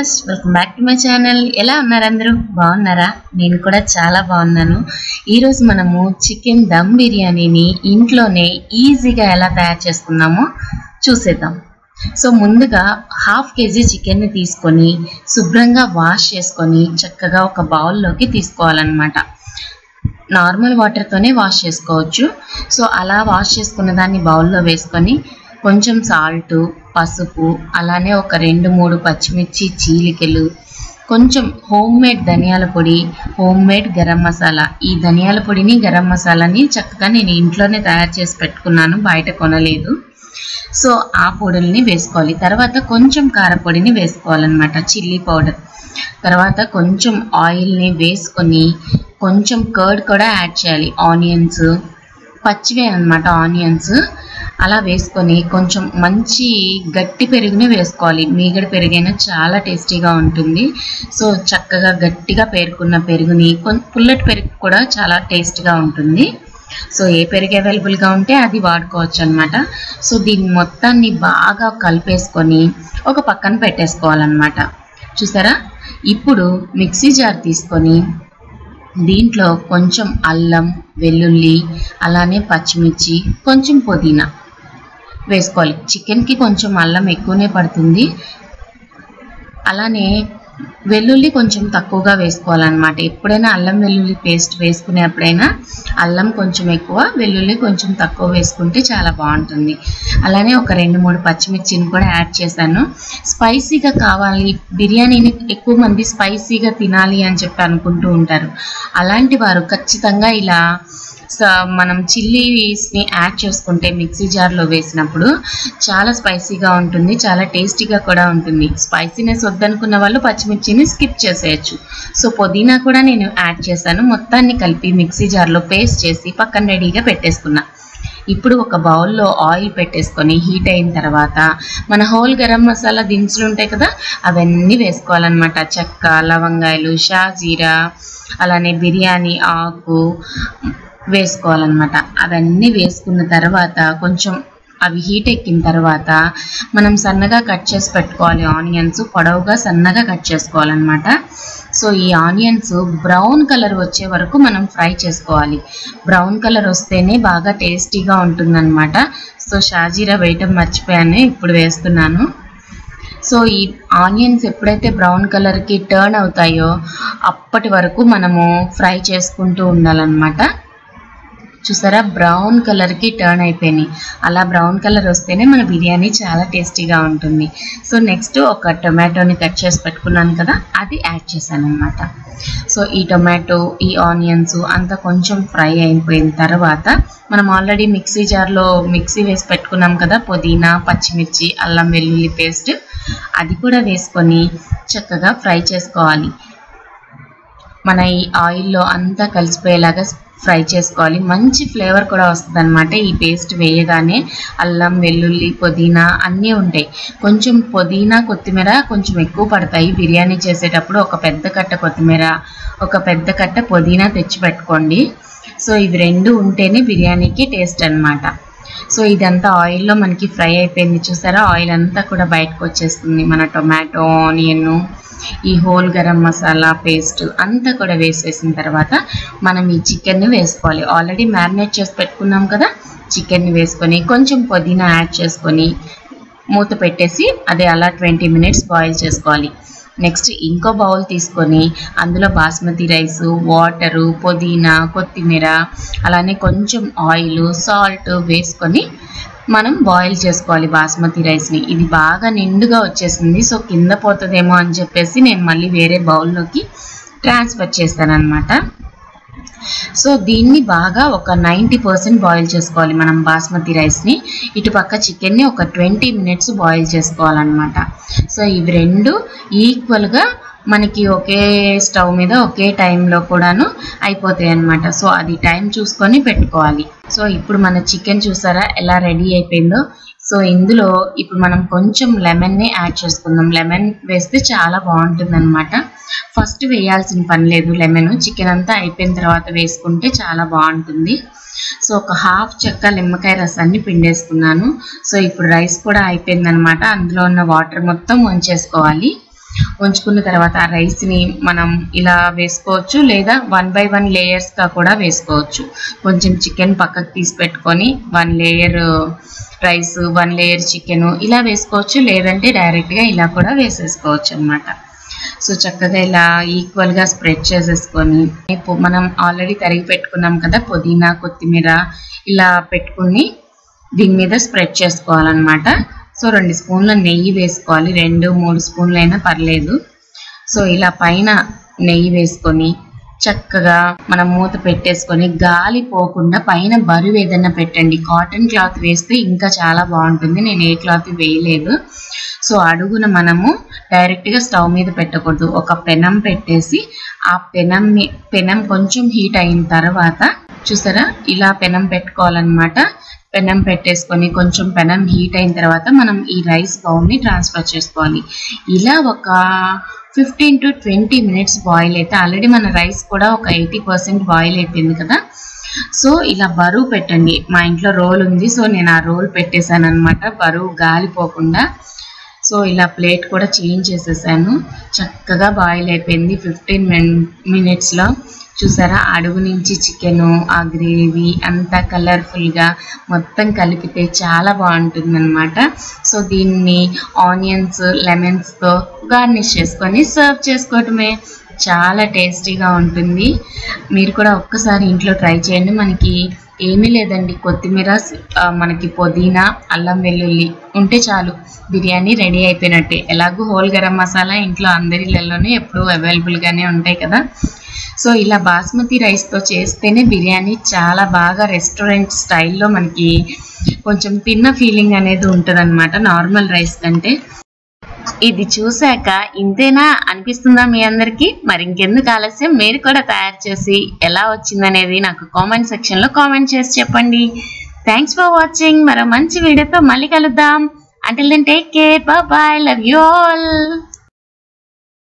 viewers welcome back to my channel ఎలా ఉన్నారు అందరూ బాగున్నారా నేను కూడా చాలా బాగున్నాను ఈరోజు మనము చికెన్ దమ్ బిర్యానీని ఇంట్లోనే ఈజీగా ఎలా తయారు చేసుకుందామో చూసేద్దాం సో ముందుగా హాఫ్ కేజీ చికెన్ని తీసుకొని శుభ్రంగా వాష్ చేసుకొని చక్కగా ఒక బౌల్లోకి తీసుకోవాలన్నమాట నార్మల్ వాటర్తోనే వాష్ చేసుకోవచ్చు సో అలా వాష్ చేసుకున్న దాన్ని బౌల్లో వేసుకొని కొంచెం సాల్ట్ పసుపు అలానే ఒక రెండు మూడు పచ్చిమిర్చి చీలికలు కొంచెం హోమ్ మేడ్ ధనియాల పొడి హోమ్ మేడ్ గరం మసాలా ఈ ధనియాల పొడిని గరం మసాలాని చక్కగా నేను ఇంట్లోనే తయారు చేసి పెట్టుకున్నాను బయట కొనలేదు సో ఆ పొడుల్ని వేసుకోవాలి తర్వాత కొంచెం కారపొడిని వేసుకోవాలన్నమాట చిల్లీ పౌడర్ తర్వాత కొంచెం ఆయిల్ని వేసుకొని కొంచెం కర్డ్ కూడా యాడ్ చేయాలి ఆనియన్స్ పచ్చివే అనమాట ఆనియన్స్ అలా వేసుకొని కొంచెం మంచి గట్టి పెరుగుని వేసుకోవాలి మీగడ పెరుగైనా చాలా టేస్టీగా ఉంటుంది సో చక్కగా గట్టిగా పేరుకున్న పెరుగుని కొంచెం పుల్లటి పెరుగు కూడా చాలా టేస్ట్గా ఉంటుంది సో ఏ పెరుగు అవైలబుల్గా ఉంటే అది వాడుకోవచ్చు అనమాట సో దీన్ని మొత్తాన్ని బాగా కలిపేసుకొని ఒక పక్కన పెట్టేసుకోవాలన్నమాట చూసారా ఇప్పుడు మిక్సీ జార్ తీసుకొని దీంట్లో కొంచెం అల్లం వెల్లుల్లి అలానే పచ్చిమిర్చి కొంచెం పుదీనా వేసుకోవాలి చికెన్కి కొంచెం అల్లం ఎక్కువనే పడుతుంది అలానే వెల్లుల్లి కొంచెం తక్కువగా వేసుకోవాలన్నమాట ఎప్పుడైనా అల్లం వెల్లుల్లి పేస్ట్ వేసుకునేప్పుడైనా అల్లం కొంచెం ఎక్కువ వెల్లుల్లి కొంచెం తక్కువ వేసుకుంటే చాలా బాగుంటుంది అలానే ఒక రెండు మూడు పచ్చిమిర్చిని కూడా యాడ్ చేశాను స్పైసీగా కావాలి బిర్యానీని ఎక్కువ మంది స్పైసీగా తినాలి అని చెప్పి అనుకుంటూ ఉంటారు అలాంటి వారు ఖచ్చితంగా ఇలా స- మనం చిల్లీస్ని యాడ్ చేసుకుంటే మిక్సీ జార్లో వేసినప్పుడు చాలా స్పైసీగా ఉంటుంది చాలా టేస్టీగా కూడా ఉంటుంది స్పైసీనెస్ వద్దనుకున్న వాళ్ళు పచ్చిమిర్చిని స్కిప్ చేసేయచ్చు సో పుదీనా కూడా నేను యాడ్ చేశాను మొత్తాన్ని కలిపి మిక్సీ జార్లో పేస్ట్ చేసి పక్కన రెడీగా పెట్టేసుకున్నా ఇప్పుడు ఒక బౌల్లో ఆయిల్ పెట్టేసుకొని హీట్ అయిన తర్వాత మన హోల్ గరం మసాలా దినుసులు ఉంటాయి కదా అవన్నీ వేసుకోవాలన్నమాట చెక్క లవంగాయలు షాజీరా అలానే బిర్యానీ ఆకు వేసుకోవాలన్నమాట అవన్నీ వేసుకున్న తర్వాత కొంచెం అవి హీట్ ఎక్కిన తర్వాత మనం సన్నగా కట్ చేసి పెట్టుకోవాలి ఆనియన్స్ పొడవుగా సన్నగా కట్ చేసుకోవాలన్నమాట సో ఈ ఆనియన్స్ బ్రౌన్ కలర్ వచ్చే వరకు మనం ఫ్రై చేసుకోవాలి బ్రౌన్ కలర్ వస్తేనే బాగా టేస్టీగా ఉంటుందన్నమాట సో షాజీరా వేయటం మర్చిపోయాను ఇప్పుడు వేస్తున్నాను సో ఈ ఆనియన్స్ ఎప్పుడైతే బ్రౌన్ కలర్కి టర్న్ అవుతాయో అప్పటి వరకు మనము ఫ్రై చేసుకుంటూ ఉండాలన్నమాట చూసారా బ్రౌన్ కలర్కి టర్న్ అయిపోయినాయి అలా బ్రౌన్ కలర్ వస్తేనే మన బిర్యానీ చాలా టేస్టీగా ఉంటుంది సో నెక్స్ట్ ఒక టొమాటోని కట్ చేసి పెట్టుకున్నాను కదా అది యాడ్ చేశాను అనమాట సో ఈ టొమాటో ఈ ఆనియన్స్ అంతా కొంచెం ఫ్రై అయిపోయిన తర్వాత మనం ఆల్రెడీ మిక్సీ జార్లో మిక్సీ వేసి పెట్టుకున్నాం కదా పుదీనా పచ్చిమిర్చి అల్లం వెల్లుల్లి పేస్ట్ అది కూడా వేసుకొని చక్కగా ఫ్రై చేసుకోవాలి మన ఈ ఆయిల్లో అంతా కలిసిపోయేలాగా ఫ్రై చేసుకోవాలి మంచి ఫ్లేవర్ కూడా వస్తుంది అనమాట ఈ పేస్ట్ వేయగానే అల్లం వెల్లుల్లి పుదీనా అన్నీ ఉంటాయి కొంచెం పుదీనా కొత్తిమీర కొంచెం ఎక్కువ పడతాయి బిర్యానీ చేసేటప్పుడు ఒక పెద్ద కట్ట కొత్తిమీర ఒక పెద్ద కట్ట పుదీనా తెచ్చి పెట్టుకోండి సో ఇవి రెండు ఉంటేనే బిర్యానీకి టేస్ట్ అన్నమాట సో ఇదంతా ఆయిల్లో మనకి ఫ్రై అయిపోయింది చూసారా ఆయిల్ అంతా కూడా బయటకు వచ్చేస్తుంది మన టొమాటో ఆనియన్ ఈ హోల్ గరం మసాలా పేస్ట్ అంతా కూడా వేసేసిన తర్వాత మనం ఈ చికెన్ని వేసుకోవాలి ఆల్రెడీ మ్యారినేట్ చేసి పెట్టుకున్నాం కదా చికెన్ని వేసుకొని కొంచెం పుదీనా యాడ్ చేసుకొని మూత పెట్టేసి అది అలా ట్వంటీ మినిట్స్ బాయిల్ చేసుకోవాలి నెక్స్ట్ ఇంకో బౌల్ తీసుకొని అందులో బాస్మతి రైస్ వాటరు పుదీనా కొత్తిమీర అలానే కొంచెం ఆయిల్ సాల్ట్ వేసుకొని మనం బాయిల్ చేసుకోవాలి బాస్మతి రైస్ని ఇది బాగా నిండుగా వచ్చేసింది సో కింద పోతుందేమో అని చెప్పేసి నేను మళ్ళీ వేరే బౌల్లోకి ట్రాన్స్ఫర్ చేస్తాను అనమాట సో దీన్ని బాగా ఒక నైంటీ పర్సెంట్ బాయిల్ చేసుకోవాలి మనం బాస్మతి రైస్ని ఇటు పక్క చికెన్ని ఒక ట్వంటీ మినిట్స్ బాయిల్ చేసుకోవాలన్నమాట సో ఇవి రెండు ఈక్వల్గా మనకి ఒకే స్టవ్ మీద ఒకే టైంలో కూడాను అయిపోతాయి అన్నమాట సో అది టైం చూసుకొని పెట్టుకోవాలి సో ఇప్పుడు మన చికెన్ చూసారా ఎలా రెడీ అయిపోయిందో సో ఇందులో ఇప్పుడు మనం కొంచెం లెమన్ని యాడ్ చేసుకుందాం లెమన్ వేస్తే చాలా బాగుంటుంది అనమాట ఫస్ట్ వేయాల్సిన పని లేదు లెమన్ చికెన్ అంతా అయిపోయిన తర్వాత వేసుకుంటే చాలా బాగుంటుంది సో ఒక హాఫ్ చెక్క నిమ్మకాయ రసాన్ని పిండేసుకున్నాను సో ఇప్పుడు రైస్ కూడా అయిపోయిందనమాట అందులో ఉన్న వాటర్ మొత్తం వంచేసుకోవాలి ఉంచుకున్న తర్వాత ఆ రైస్ని మనం ఇలా వేసుకోవచ్చు లేదా వన్ బై వన్ లేయర్స్గా కూడా వేసుకోవచ్చు కొంచెం చికెన్ పక్కకు తీసి పెట్టుకొని one layer rice one layer chicken ఇలా వేసుకోవచ్చు లేదంటే డైరెక్ట్గా ఇలా కూడా వేసేసుకోవచ్చు అనమాట సో చక్కగా ఇలా ఈక్వల్గా స్ప్రెడ్ చేసేసుకొని ఇప్పుడు మనం ఆల్రెడీ తరిగి పెట్టుకున్నాం కదా పుదీనా కొత్తిమీర ఇలా పెట్టుకుని దీని మీద స్ప్రెడ్ చేసుకోవాలన్నమాట సో రెండు స్పూన్ల నెయ్యి వేసుకోవాలి రెండు మూడు స్పూన్లు అయినా పర్లేదు సో ఇలా పైన నెయ్యి వేసుకొని చక్కగా మనం మూత పెట్టేసుకొని గాలి పోకుండా పైన బరువు ఏదైనా పెట్టండి కాటన్ క్లాత్ వేస్తే ఇంకా చాలా బాగుంటుంది నేను ఏ క్లాత్ వేయలేదు సో అడుగున మనము డైరెక్ట్గా స్టవ్ మీద పెట్టకూడదు ఒక పెనం పెట్టేసి ఆ పెనం మీ- పెనం కొంచెం హీట్ అయిన తర్వాత చూసారా ఇలా పెనం పెట్టుకోవాలన్నమాట పెనం పెట్టేసుకొని కొంచెం పెనం హీట్ అయిన తర్వాత మనం ఈ రైస్ బౌల్ని ట్రాన్స్ఫర్ చేసుకోవాలి ఇలా ఒక fifteen to twenty minutes boil అయితే ఆల్రెడీ మన రైస్ కూడా ఒక ఎయిటీ పర్సెంట్ బాయిల్ అయిపోయింది కదా సో ఇలా బరువు పెట్టండి మా ఇంట్లో రోల్ ఉంది సో నేను ఆ రోల్ పెట్టేశాను అనమాట బరువు గాలిపోకుండా సో ఇలా ప్లేట్ కూడా చేంజ్ చేసేసాను చక్కగా బాయిల్ అయిపోయింది ఫిఫ్టీన్ మినిట్స్లో చూసారా అడుగు నుంచి చికెను ఆ గ్రేవీ అంతా కలర్ఫుల్గా మొత్తం కలిపితే చాలా బాగుంటుంది అనమాట సో దీన్ని ఆనియన్స్ లెమన్స్తో గార్నిష్ చేసుకొని సర్వ్ చేసుకోవటమే చాలా టేస్టీగా ఉంటుంది మీరు కూడా ఒక్కసారి ఇంట్లో ట్రై చేయండి మనకి ఏమీ లేదండి కొత్తిమీర ఆ, మనకి పుదీనా అల్లం వెల్లుల్లి ఉంటే చాలు బిర్యానీ రెడీ అయిపోయినట్టే ఎలాగో హోల్ గరం మసాలా ఇంట్లో అందరి ఇళ్ళలోనే ఎప్పుడూ అవైలబుల్గానే ఉంటాయి కదా సో ఇలా బాస్మతి రైస్తో చేస్తేనే బిర్యానీ చాలా బాగా రెస్టారెంట్ స్టైల్లో మనకి కొంచెం తిన్న ఫీలింగ్ అనేది ఉంటుంది నార్మల్ రైస్ కంటే ఇది చూశాక ఇంతేనా అనిపిస్తుందా మీ అందరికీ మరి ఇంకెందుకు ఆలస్యం మీరు కూడా తయారు చేసి ఎలా వచ్చిందనేది నాకు కామెంట్ సెక్షన్లో కామెంట్ చేసి చెప్పండి థ్యాంక్స్ ఫర్ వాచింగ్ మరో మంచి వీడియోతో మళ్ళీ కలుద్దాం until then take care bye love you all